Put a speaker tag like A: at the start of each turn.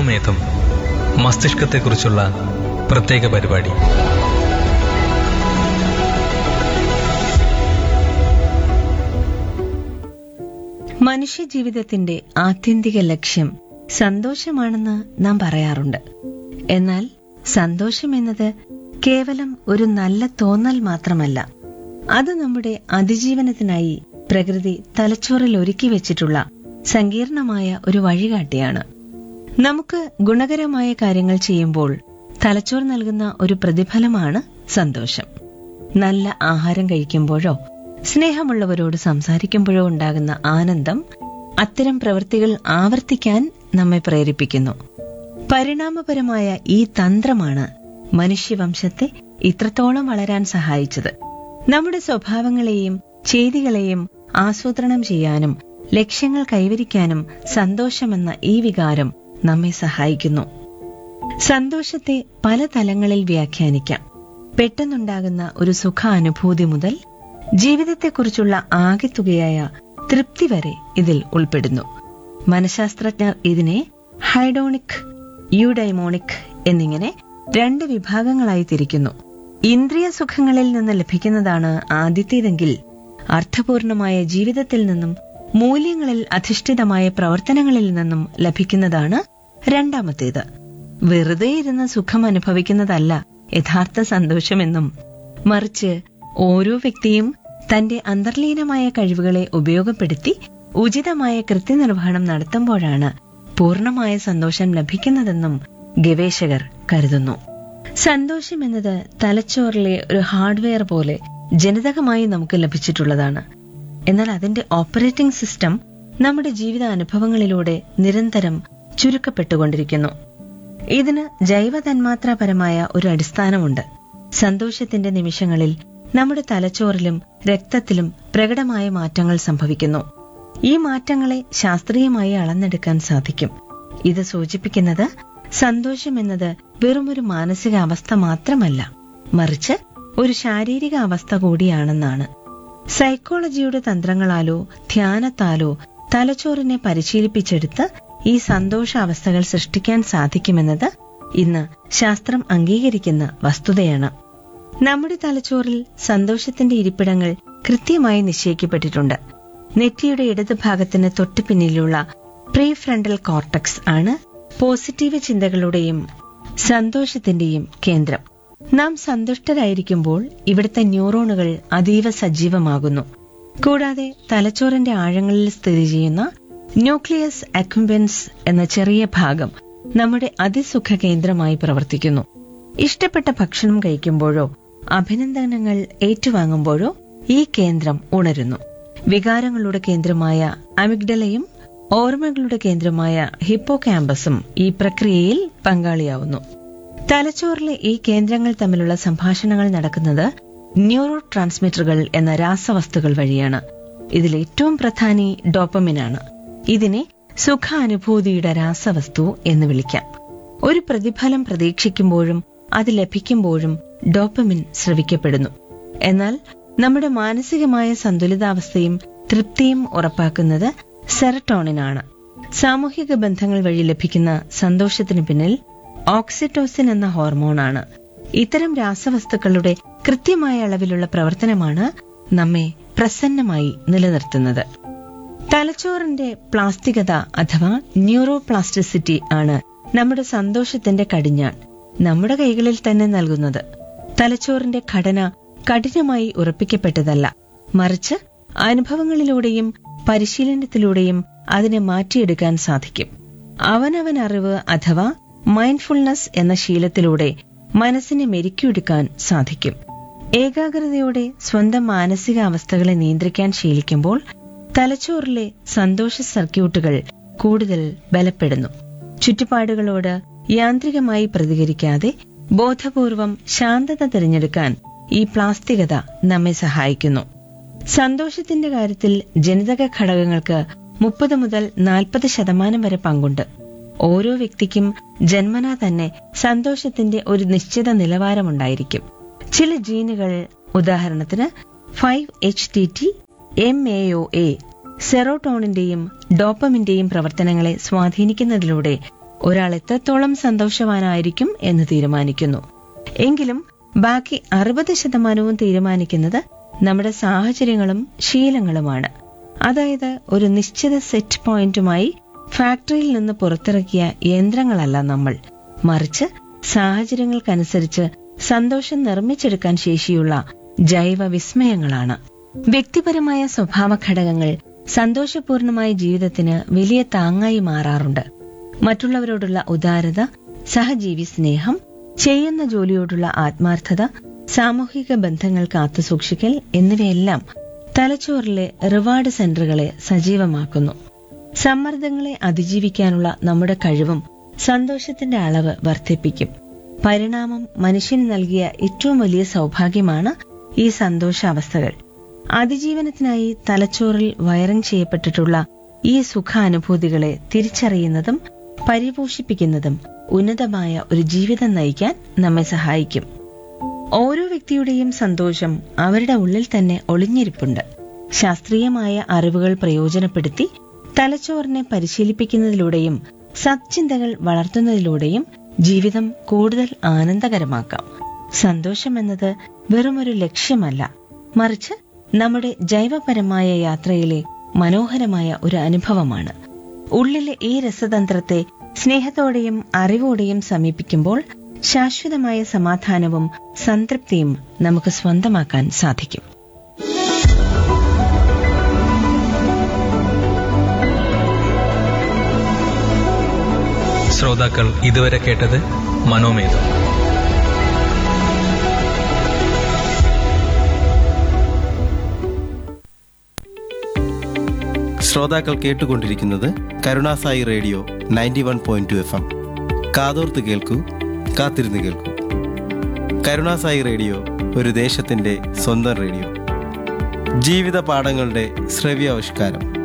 A: മനോമേധം മസ്തിഷ്കത്തെക്കുറിച്ചുള്ള പ്രത്യേക പരിപാടി
B: മനുഷ്യജീവിതത്തിന്റെ ആത്യന്തിക ലക്ഷ്യം സന്തോഷമാണെന്ന് നാം പറയാറുണ്ട് എന്നാൽ സന്തോഷം എന്നത് കേവലം ഒരു നല്ല തോന്നൽ മാത്രമല്ല അത് നമ്മുടെ അതിജീവനത്തിനായി പ്രകൃതി തലച്ചോറിൽ ഒരുക്കി വെച്ചിട്ടുള്ള സങ്കീർണമായ ഒരു വഴികാട്ടിയാണ് നമുക്ക് ഗുണകരമായ കാര്യങ്ങൾ ചെയ്യുമ്പോൾ തലച്ചോർ നൽകുന്ന ഒരു പ്രതിഫലമാണ് സന്തോഷം നല്ല ആഹാരം കഴിക്കുമ്പോഴോ സ്നേഹമുള്ളവരോട് സംസാരിക്കുമ്പോഴോ ഉണ്ടാകുന്ന ആനന്ദം അത്തരം പ്രവൃത്തികൾ ആവർത്തിക്കാൻ നമ്മെ പ്രേരിപ്പിക്കുന്നു പരിണാമപരമായ ഈ തന്ത്രമാണ് മനുഷ്യവംശത്തെ ഇത്രത്തോളം വളരാൻ സഹായിച്ചത് നമ്മുടെ സ്വഭാവങ്ങളെയും ചെയ്തികളെയും ആസൂത്രണം ചെയ്യാനും ലക്ഷ്യങ്ങൾ കൈവരിക്കാനും സന്തോഷമെന്ന ഈ വികാരം നമ്മെ സഹായിക്കുന്നു സന്തോഷത്തെ പല തലങ്ങളിൽ വ്യാഖ്യാനിക്കാം പെട്ടെന്നുണ്ടാകുന്ന ഒരു സുഖാനുഭൂതി മുതൽ ജീവിതത്തെക്കുറിച്ചുള്ള ആകെത്തുകയായ തൃപ്തി വരെ ഇതിൽ ഉൾപ്പെടുന്നു മനഃശാസ്ത്രജ്ഞർ ഇതിനെ ഹൈഡോണിക് യൂഡൈമോണിക് എന്നിങ്ങനെ രണ്ട് വിഭാഗങ്ങളായി തിരിക്കുന്നു ഇന്ദ്രിയ സുഖങ്ങളിൽ നിന്ന് ലഭിക്കുന്നതാണ് ആദ്യത്തേതെങ്കിൽ അർത്ഥപൂർണമായ ജീവിതത്തിൽ നിന്നും മൂല്യങ്ങളിൽ അധിഷ്ഠിതമായ പ്രവർത്തനങ്ങളിൽ നിന്നും ലഭിക്കുന്നതാണ് രണ്ടാമത്തേത് വെറുതെ ഇരുന്ന് സുഖം അനുഭവിക്കുന്നതല്ല യഥാർത്ഥ സന്തോഷമെന്നും മറിച്ച് ഓരോ വ്യക്തിയും തന്റെ അന്തർലീനമായ കഴിവുകളെ ഉപയോഗപ്പെടുത്തി ഉചിതമായ കൃത്യനിർവഹണം നടത്തുമ്പോഴാണ് പൂർണ്ണമായ സന്തോഷം ലഭിക്കുന്നതെന്നും ഗവേഷകർ കരുതുന്നു സന്തോഷം എന്നത് തലച്ചോറിലെ ഒരു ഹാർഡ്വെയർ പോലെ ജനിതകമായി നമുക്ക് ലഭിച്ചിട്ടുള്ളതാണ് എന്നാൽ അതിന്റെ ഓപ്പറേറ്റിംഗ് സിസ്റ്റം നമ്മുടെ ജീവിത അനുഭവങ്ങളിലൂടെ നിരന്തരം ചുരുക്കപ്പെട്ടുകൊണ്ടിരിക്കുന്നു ഇതിന് ജൈവ തന്മാത്രാപരമായ ഒരു അടിസ്ഥാനമുണ്ട് സന്തോഷത്തിന്റെ നിമിഷങ്ങളിൽ നമ്മുടെ തലച്ചോറിലും രക്തത്തിലും പ്രകടമായ മാറ്റങ്ങൾ സംഭവിക്കുന്നു ഈ മാറ്റങ്ങളെ ശാസ്ത്രീയമായി അളന്നെടുക്കാൻ സാധിക്കും ഇത് സൂചിപ്പിക്കുന്നത് സന്തോഷം എന്നത് വെറുമൊരു മാനസികാവസ്ഥ മാത്രമല്ല മറിച്ച് ഒരു ശാരീരിക അവസ്ഥ കൂടിയാണെന്നാണ് സൈക്കോളജിയുടെ തന്ത്രങ്ങളാലോ ധ്യാനത്താലോ തലച്ചോറിനെ പരിശീലിപ്പിച്ചെടുത്ത് ഈ സന്തോഷാവസ്ഥകൾ സൃഷ്ടിക്കാൻ സാധിക്കുമെന്നത് ഇന്ന് ശാസ്ത്രം അംഗീകരിക്കുന്ന വസ്തുതയാണ് നമ്മുടെ തലച്ചോറിൽ സന്തോഷത്തിന്റെ ഇരിപ്പിടങ്ങൾ കൃത്യമായി നിശ്ചയിക്കപ്പെട്ടിട്ടുണ്ട് നെറ്റിയുടെ ഇടത് ഭാഗത്തിന് തൊട്ടു പിന്നിലുള്ള പ്രീ ഫ്രണ്ടൽ കോർട്ടക്സ് ആണ് പോസിറ്റീവ് ചിന്തകളുടെയും സന്തോഷത്തിന്റെയും കേന്ദ്രം നാം സന്തുഷ്ടരായിരിക്കുമ്പോൾ ഇവിടുത്തെ ന്യൂറോണുകൾ അതീവ സജീവമാകുന്നു കൂടാതെ തലച്ചോറിന്റെ ആഴങ്ങളിൽ സ്ഥിതി ചെയ്യുന്ന ന്യൂക്ലിയസ് അക്യുംബൻസ് എന്ന ചെറിയ ഭാഗം നമ്മുടെ അതിസുഖ കേന്ദ്രമായി പ്രവർത്തിക്കുന്നു ഇഷ്ടപ്പെട്ട ഭക്ഷണം കഴിക്കുമ്പോഴോ അഭിനന്ദനങ്ങൾ ഏറ്റുവാങ്ങുമ്പോഴോ ഈ കേന്ദ്രം ഉണരുന്നു വികാരങ്ങളുടെ കേന്ദ്രമായ അമിഗ്ഡലയും ഓർമ്മകളുടെ കേന്ദ്രമായ ഹിപ്പോ ക്യാമ്പസും ഈ പ്രക്രിയയിൽ പങ്കാളിയാവുന്നു തലച്ചോറിലെ ഈ കേന്ദ്രങ്ങൾ തമ്മിലുള്ള സംഭാഷണങ്ങൾ നടക്കുന്നത് ന്യൂറോ ട്രാൻസ്മിറ്ററുകൾ എന്ന രാസവസ്തുക്കൾ വഴിയാണ് ഇതിൽ ഏറ്റവും പ്രധാനി ഡോപ്പമിനാണ് ഇതിനെ സുഖാനുഭൂതിയുടെ രാസവസ്തു എന്ന് വിളിക്കാം ഒരു പ്രതിഫലം പ്രതീക്ഷിക്കുമ്പോഴും അത് ലഭിക്കുമ്പോഴും ഡോപ്പമിൻ സ്രവിക്കപ്പെടുന്നു എന്നാൽ നമ്മുടെ മാനസികമായ സന്തുലിതാവസ്ഥയും തൃപ്തിയും ഉറപ്പാക്കുന്നത് സെറട്ടോണിനാണ് സാമൂഹിക ബന്ധങ്ങൾ വഴി ലഭിക്കുന്ന സന്തോഷത്തിന് പിന്നിൽ ഓക്സിറ്റോസിൻ എന്ന ഹോർമോണാണ് ഇത്തരം രാസവസ്തുക്കളുടെ കൃത്യമായ അളവിലുള്ള പ്രവർത്തനമാണ് നമ്മെ പ്രസന്നമായി നിലനിർത്തുന്നത് തലച്ചോറിന്റെ പ്ലാസ്റ്റികത അഥവാ ന്യൂറോപ്ലാസ്റ്റിസിറ്റി ആണ് നമ്മുടെ സന്തോഷത്തിന്റെ കടിഞ്ഞാൺ നമ്മുടെ കൈകളിൽ തന്നെ നൽകുന്നത് തലച്ചോറിന്റെ ഘടന കഠിനമായി ഉറപ്പിക്കപ്പെട്ടതല്ല മറിച്ച് അനുഭവങ്ങളിലൂടെയും പരിശീലനത്തിലൂടെയും അതിനെ മാറ്റിയെടുക്കാൻ സാധിക്കും അവനവൻ അറിവ് അഥവാ മൈൻഡ്ഫുൾനെസ് എന്ന ശീലത്തിലൂടെ മനസ്സിനെ മെരുക്കിയെടുക്കാൻ സാധിക്കും ഏകാഗ്രതയോടെ സ്വന്തം മാനസികാവസ്ഥകളെ നിയന്ത്രിക്കാൻ ശീലിക്കുമ്പോൾ തലച്ചോറിലെ സന്തോഷ സർക്യൂട്ടുകൾ കൂടുതൽ ബലപ്പെടുന്നു ചുറ്റുപാടുകളോട് യാന്ത്രികമായി പ്രതികരിക്കാതെ ബോധപൂർവം ശാന്തത തിരഞ്ഞെടുക്കാൻ ഈ പ്ലാസ്തികത നമ്മെ സഹായിക്കുന്നു സന്തോഷത്തിന്റെ കാര്യത്തിൽ ജനിതക ഘടകങ്ങൾക്ക് മുപ്പത് മുതൽ നാൽപ്പത് ശതമാനം വരെ പങ്കുണ്ട് ഓരോ വ്യക്തിക്കും ജന്മനാ തന്നെ സന്തോഷത്തിന്റെ ഒരു നിശ്ചിത നിലവാരമുണ്ടായിരിക്കും ചില ജീനുകൾ ഉദാഹരണത്തിന് five H T T M A O A സെറോട്ടോണിന്റെയും ഡോപ്പമിന്റെയും പ്രവർത്തനങ്ങളെ സ്വാധീനിക്കുന്നതിലൂടെ ഒരാൾ എത്രത്തോളം സന്തോഷവാനായിരിക്കും എന്ന് തീരുമാനിക്കുന്നു എങ്കിലും ബാക്കി അറുപത് ശതമാനവും തീരുമാനിക്കുന്നത് നമ്മുടെ സാഹചര്യങ്ങളും ശീലങ്ങളുമാണ് അതായത് ഒരു നിശ്ചിത സെറ്റ് പോയിന്റുമായി ഫാക്ടറിയിൽ നിന്ന് പുറത്തിറക്കിയ യന്ത്രങ്ങളല്ല നമ്മൾ മറിച്ച് സാഹചര്യങ്ങൾക്കനുസരിച്ച് സന്തോഷം നിർമ്മിച്ചെടുക്കാൻ ശേഷിയുള്ള ജൈവ വിസ്മയങ്ങളാണ് വ്യക്തിപരമായ സ്വഭാവ ഘടകങ്ങൾ സന്തോഷപൂർണമായ ജീവിതത്തിന് വലിയ താങ്ങായി മാറാറുണ്ട് മറ്റുള്ളവരോടുള്ള ഉദാരത സഹജീവി സ്നേഹം ചെയ്യുന്ന ജോലിയോടുള്ള ആത്മാർത്ഥത സാമൂഹിക ബന്ധങ്ങൾ കാത്തുസൂക്ഷിക്കൽ എന്നിവയെല്ലാം തലച്ചോറിലെ റിവാർഡ് സെന്ററുകളെ സജീവമാക്കുന്നു സമ്മർദ്ദങ്ങളെ അതിജീവിക്കാനുള്ള നമ്മുടെ കഴിവും സന്തോഷത്തിന്റെ അളവ് വർദ്ധിപ്പിക്കും പരിണാമം മനുഷ്യന് നൽകിയ ഏറ്റവും വലിയ സൗഭാഗ്യമാണ് ഈ സന്തോഷാവസ്ഥകൾ അതിജീവനത്തിനായി തലച്ചോറിൽ വയറിംഗ് ചെയ്യപ്പെട്ടിട്ടുള്ള ഈ സുഖാനുഭൂതികളെ തിരിച്ചറിയുന്നതും പരിപോഷിപ്പിക്കുന്നതും ഉന്നതമായ ഒരു ജീവിതം നയിക്കാൻ നമ്മെ സഹായിക്കും ഓരോ വ്യക്തിയുടെയും സന്തോഷം അവരുടെ ഉള്ളിൽ തന്നെ ഒളിഞ്ഞിരിപ്പുണ്ട് ശാസ്ത്രീയമായ അറിവുകൾ പ്രയോജനപ്പെടുത്തി തലച്ചോറിനെ പരിശീലിപ്പിക്കുന്നതിലൂടെയും സത്ചിന്തകൾ വളർത്തുന്നതിലൂടെയും ജീവിതം കൂടുതൽ ആനന്ദകരമാക്കാം സന്തോഷം എന്നത് വെറുമൊരു ലക്ഷ്യമല്ല മറിച്ച് നമ്മുടെ ജൈവപരമായ യാത്രയിലെ മനോഹരമായ ഒരു അനുഭവമാണ് ഉള്ളിലെ ഈ രസതന്ത്രത്തെ സ്നേഹത്തോടെയും അറിവോടെയും സമീപിക്കുമ്പോൾ ശാശ്വതമായ സമാധാനവും സംതൃപ്തിയും നമുക്ക് സ്വന്തമാക്കാൻ സാധിക്കും
A: ശ്രോതാക്കൾ ഇതുവരെ കേട്ടത് മനോമേധം
C: ശ്രോതാക്കൾ കേട്ടുകൊണ്ടിരിക്കുന്നത് Karunasai radio ninety one point two F M കാതോർത്ത് കേൾക്കൂ കാത്തിരുന്ന് കേൾക്കൂ കരുണാസായി റേഡിയോ ഒരു ദേശത്തിൻ്റെ സ്വന്തം റേഡിയോ ജീവിത പാഠങ്ങളുടെ ശ്രവ്യാവിഷ്കാരം